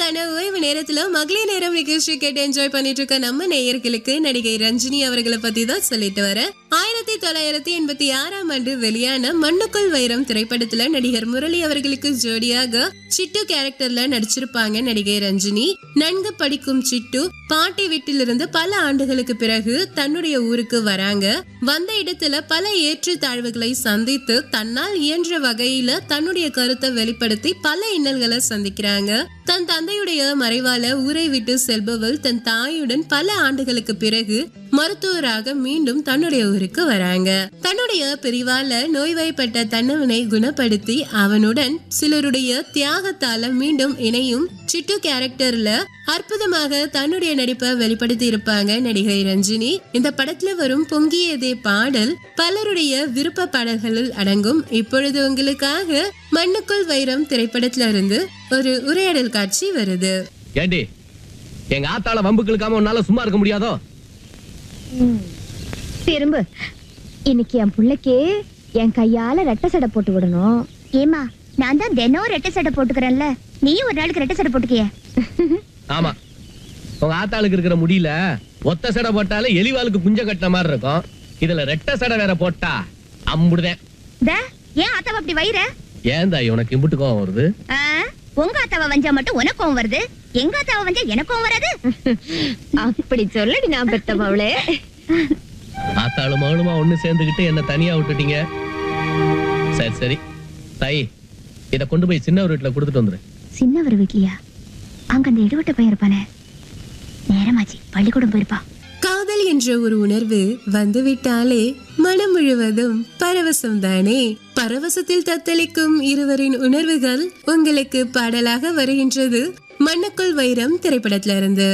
உங்களுக்கான ஓய்வு நேரத்துல மகளிர் நேரம் நிகழ்ச்சி கேட்டு என்ஜாய் பண்ணிட்டு இருக்க நம்ம நேயர்களுக்கு நடிகை ரஞ்சினி அவர்களை பத்தி தான் சொல்லிட்டு வரேன் ஆயிரத்தி தொள்ளாயிரத்தி எண்பத்தி ஆறாம் ஆண்டு வெளியான மண்ணுக்குள் வைரம் திரைப்படத்துல நடிகர் முரளி அவர்களுக்கு ஜோடியாக சிட்டு கேரக்டர்ல நடிச்சிருப்பாங்க நடிகை ரஞ்சினி நன்கு படிக்கும் சிட்டு பாட்டி வீட்டிலிருந்து பல ஆண்டுகளுக்கு பிறகு தன்னுடைய ஊருக்கு வராங்க வந்த இடத்துல பல ஏற்றத்தாழ்வுகளை சந்தித்து தன்னால் இயன்ற வகையில தன்னுடைய கருத்தை வெளிப்படுத்தி பல இன்னல்களை சந்திக்கிறாங்க தன் தந்தையுடைய மறைவால ஊரை விட்டு செல்பவள் தன் தாயுடன் பல ஆண்டுகளுக்கு பிறகு மருத்துவராக மீண்டும் தன்னுடைய ஊருக்கு வராங்க தன்னுடைய பிரிவால நோய்வாய்ப்பட்ட தன்னவனை குணப்படுத்தி அவனுடன் சிலருடைய தியாகத்தால மீண்டும் இணையும் சிட்டு கேரக்டர்ல அற்புதமாக தன்னுடைய நடிப்பை வெளிப்படுத்தி இருப்பாங்க நடிகை ரஞ்சினி இந்த படத்துல வரும் பொங்கியதே பாடல் பலருடைய விருப்ப பாடல்களில் அடங்கும் இப்பொழுது உங்களுக்காக மண்ணுக்குள் வைரம் திரைப்படத்துல இருந்து ஒரு உரையாடல் காட்சி வருது ஏண்டி எங்க ஆத்தாள வம்புக்கு இழுக்காம உன்னால சும்மா இருக்க முடியாதோ திரும்ப இன்னைக்கு என் புள்ளைக்கு என் கையால ரெட்டை சடை போட்டு விடணும் ஏமா நான் தான் தினம் ரெட்டை சட்டை போட்டுக்கிறேன்ல நீ ஒரு நாளுக்கு ரெட்டை சட்டை போட்டுக்கிய ஆமா உங்க ஆத்தாளுக்கு இருக்கிற முடியல ஒத்த சடை போட்டாலே எலிவாளுக்கு குஞ்ச கட்டின மாதிரி இருக்கும் இதுல ரெட்டை சடை வேற போட்டா அம்புடுதேன் த ஏன் ஆத்தாவ அப்படி வயிற ஏன்டா உனக்கு இம்புட்டு கோவம் வருது ஆ, உங்க ஆத்தாவ வஞ்சா மட்டும் உனக்கும் வருது எங்க ஆத்தாவ வஞ்சா எனக்கும் வராது அப்படி சொல்லடி நான் பெத்தவளே ஆத்தாளும் மகளுமா ஒண்ணு சேர்ந்துகிட்டு என்ன தனியா விட்டுட்டீங்க சரி சரி தாயி இத கொண்டு போய் சின்ன வீட்டுல கொடுத்துட்டு வந்துரு சின்னவர் வீட்லயா அங்க அந்த எடுவட்ட பையன் இருப்பானே நேரமாச்சு பள்ளிக்கூடம் போயிருப்பா காதல் என்ற ஒரு உணர்வு வந்துவிட்டாலே மனம் முழுவதும் பரவசம் தானே பரவசத்தில் தத்தளிக்கும் இருவரின் உணர்வுகள் உங்களுக்கு பாடலாக வருகின்றது மண்ணுக்குள் வைரம் திரைப்படத்துல இருந்து